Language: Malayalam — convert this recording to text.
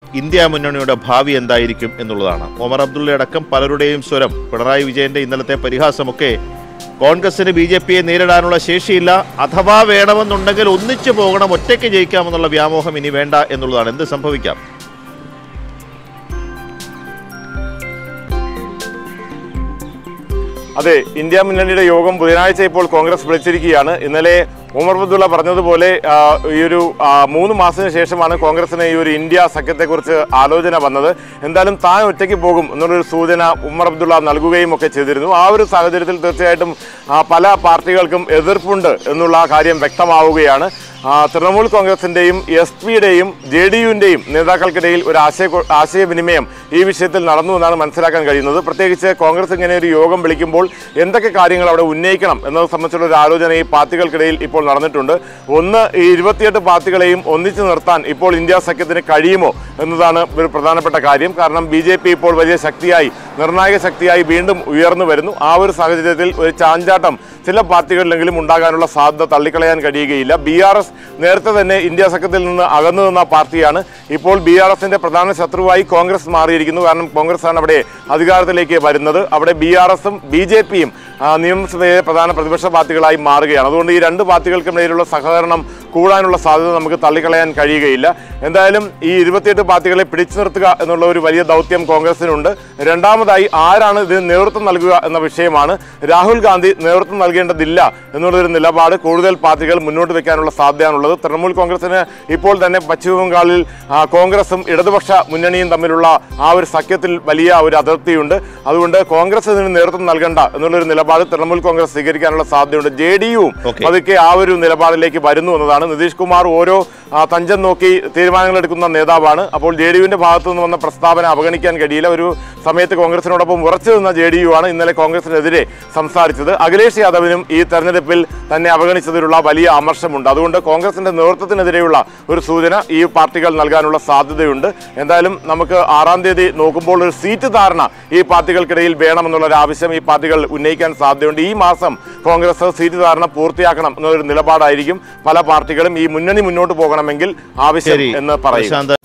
ഇന്ത്യ മുന്നണിയുടെ ഭാവി എന്തായിരിക്കും എന്നുള്ളതാണ് ഒമർ അബ്ദുള്ള അടക്കം പലരുടെയും സ്വരം പിണറായി വിജയന്റെ ഇന്നലത്തെ പരിഹാസമൊക്കെ കോൺഗ്രസിന് ബി ജെ പിയെ നേരിടാനുള്ള ശേഷിയില്ല അഥവാ വേണമെന്നുണ്ടെങ്കിൽ ഒന്നിച്ചു പോകണം ഒറ്റയ്ക്ക് ജയിക്കാമെന്നുള്ള വ്യാമോഹം ഇനി വേണ്ട എന്നുള്ളതാണ് എന്ത് സംഭവിക്കാം അതെ ഇന്ത്യ മുന്നണിയുടെ യോഗം ബുധനാഴ്ച ഇപ്പോൾ കോൺഗ്രസ് വിളിച്ചിരിക്കുകയാണ് ഇന്നലെ ഉമർ അബ്ദുള്ള പറഞ്ഞതുപോലെ ആ, ഈ ഒരു ആ, മൂന്ന് മാസത്തിന് ശേഷമാണ് കോൺഗ്രസിന് ഈ ഒരു ഇന്ത്യ സഖ്യത്തെക്കുറിച്ച് ആലോചന വന്നത് എന്തായാലും താൻ ഒറ്റയ്ക്ക് പോകും എന്നുള്ളൊരു സൂചന ഉമർ അബ്ദുള്ള നൽകുകയും ഒക്കെ ചെയ്തിരുന്നു ആ ഒരു സാഹചര്യത്തിൽ തീർച്ചയായിട്ടും ആ, പല പാർട്ടികൾക്കും എതിർപ്പുണ്ട് എന്നുള്ള കാര്യം വ്യക്തമാവുകയാണ് ആ, തൃണമൂൽ കോൺഗ്രസിന്റെയും എസ് പിയുടെയും ജെ ഡി യുവിന്റെയും നേതാക്കൾക്കിടയിൽ ഒരു ആശയ ആശയവിനിമയം ഈ വിഷയത്തിൽ നടന്നു എന്നാണ് മനസ്സിലാക്കാൻ കഴിയുന്നത് പ്രത്യേകിച്ച് കോൺഗ്രസ് ഇങ്ങനെ ഒരു യോഗം വിളിക്കുമ്പോൾ എന്തൊക്കെ കാര്യങ്ങൾ അവിടെ ഉന്നയിക്കണം എന്നത് സംബന്ധിച്ചുള്ള ഒരു ആലോചന ഈ പാർട്ടികൾക്കിടയിൽ ഇപ്പോൾ നടന്നിട്ടുണ്ട് ഒന്ന് ഈ ഇരുപത്തിയെട്ട് പാർട്ടികളെയും ഒന്നിച്ചു നിർത്താൻ ഇപ്പോൾ ഇന്ത്യ സഖ്യത്തിന് കഴിയുമോ എന്നതാണ് ഒരു പ്രധാനപ്പെട്ട കാര്യം കാരണം ബി ജെ പി ഇപ്പോൾ വലിയ ശക്തിയായി നിർണായക ശക്തിയായി വീണ്ടും ഉയർന്നു വരുന്നു ആ ഒരു സാഹചര്യത്തിൽ ഒരു ചാഞ്ചാട്ടം ചില പാർട്ടികളിലെങ്കിലും ഉണ്ടാകാനുള്ള സാധ്യത തള്ളിക്കളയാൻ കഴിയുകയില്ല ബി ആർ എസ് നേരത്തെ തന്നെ ഇന്ത്യ സഖ്യത്തിൽ നിന്ന് അകന്നു നിന്ന പാർട്ടിയാണ് ഇപ്പോൾ ബി ആർ എസിന്റെ പ്രധാന ശത്രുവായി കോൺഗ്രസ് മാറിയിരിക്കുന്നു കാരണം കോൺഗ്രസ് ആണ് അവിടെ അധികാരത്തിലേക്ക് വരുന്നത് അവിടെ ബി ആർ എസും ബി ജെ പിയും നിയമസഭയിലെ പ്രധാന പ്രതിപക്ഷ പാർട്ടികളായി മാറുകയാണ് അതുകൊണ്ട് ഈ രണ്ട് പാർട്ടികൾക്കിടയിലുള്ള സഹകരണം കൂടാനുള്ള സാധ്യത നമുക്ക് തള്ളിക്കളയാൻ കഴിയുകയില്ല എന്തായാലും ഈ ഇരുപത്തിയെട്ട് പാർട്ടികളെ പിടിച്ചു നിർത്തുക എന്നുള്ള ഒരു വലിയ ദൗത്യം കോൺഗ്രസിനുണ്ട് രണ്ടാമതായി ആരാണ് ഇതിന് നേതൃത്വം നൽകുക എന്ന വിഷയമാണ് രാഹുൽ ഗാന്ധി നേതൃത്വം നൽകേണ്ടതില്ല എന്നുള്ളൊരു നിലപാട് കൂടുതൽ പാർട്ടികൾ മുന്നോട്ട് വെക്കാനുള്ള സാധ്യതയാണുള്ളത് തൃണമൂൽ കോൺഗ്രസിന് ഇപ്പോൾ തന്നെ പശ്ചിമ ബംഗാളിൽ ആ, കോൺഗ്രസും ഇടതുപക്ഷ മുന്നണിയും തമ്മിലുള്ള ആ ഒരു സഖ്യത്തിൽ വലിയ ഒരു അതിർത്തിയുണ്ട് അതുകൊണ്ട് കോൺഗ്രസ് ഇതിന് നേതൃത്വം നൽകണ്ട എന്നുള്ളൊരു നിലപാട് തൃണമൂൽ കോൺഗ്രസ് സ്വീകരിക്കാനുള്ള സാധ്യതയുണ്ട് ജെ ഡി യുവും Okay. പതുക്കെ ആ ഒരു നിലപാടിലേക്ക് വരുന്നു എന്നതാണ് നിതീഷ് കുമാർ ഓരോ ആ, തഞ്ചം നോക്കി തീരുമാനങ്ങൾ എടുക്കുന്ന നേതാവാണ് അപ്പോൾ ജെ ഡി യുവിന്റെ ഭാഗത്തു നിന്ന് വന്ന പ്രസ്താവന അവഗണിക്കാൻ കഴിയില്ല ഒരു സമയത്ത് കോൺഗ്രസിനോടൊപ്പം ഉറച്ചു നിന്ന ജെ ഡി യു ആണ് ഇന്നലെ കോൺഗ്രസിനെതിരെ സംസാരിച്ചത് അഖിലേഷ് യാദവിനും ഈ തെരഞ്ഞെടുപ്പിൽ തന്നെ അവഗണിച്ചതിലുള്ള വലിയ അമർഷമുണ്ട് അതുകൊണ്ട് കോൺഗ്രസിന്റെ നേതൃത്വത്തിനെതിരെയുള്ള ഒരു സൂചന ഈ പാർട്ടികൾ നൽകാനുള്ള സാധ്യതയുണ്ട് എന്തായാലും നമുക്ക് ആറാം തീയതി നോക്കുമ്പോൾ ഒരു സീറ്റ് ധാരണ ഈ പാർട്ടികൾക്കിടയിൽ വേണമെന്നുള്ള ഒരു ആവശ്യം ഈ പാർട്ടികൾ ഉന്നയിക്കാൻ സാധ്യതയുണ്ട് ഈ മാസം കോൺഗ്രസ് സീറ്റ് ധാരണ പൂർത്തിയാക്കണം എന്നൊരു നിലപാടായിരിക്കും പല പാർട്ടികളും ഈ മുന്നണി മുന്നോട്ട് പോകണമെങ്കിൽ ആവശ്യം ശരി എന്ന് പറയും പ്രശാന്ത്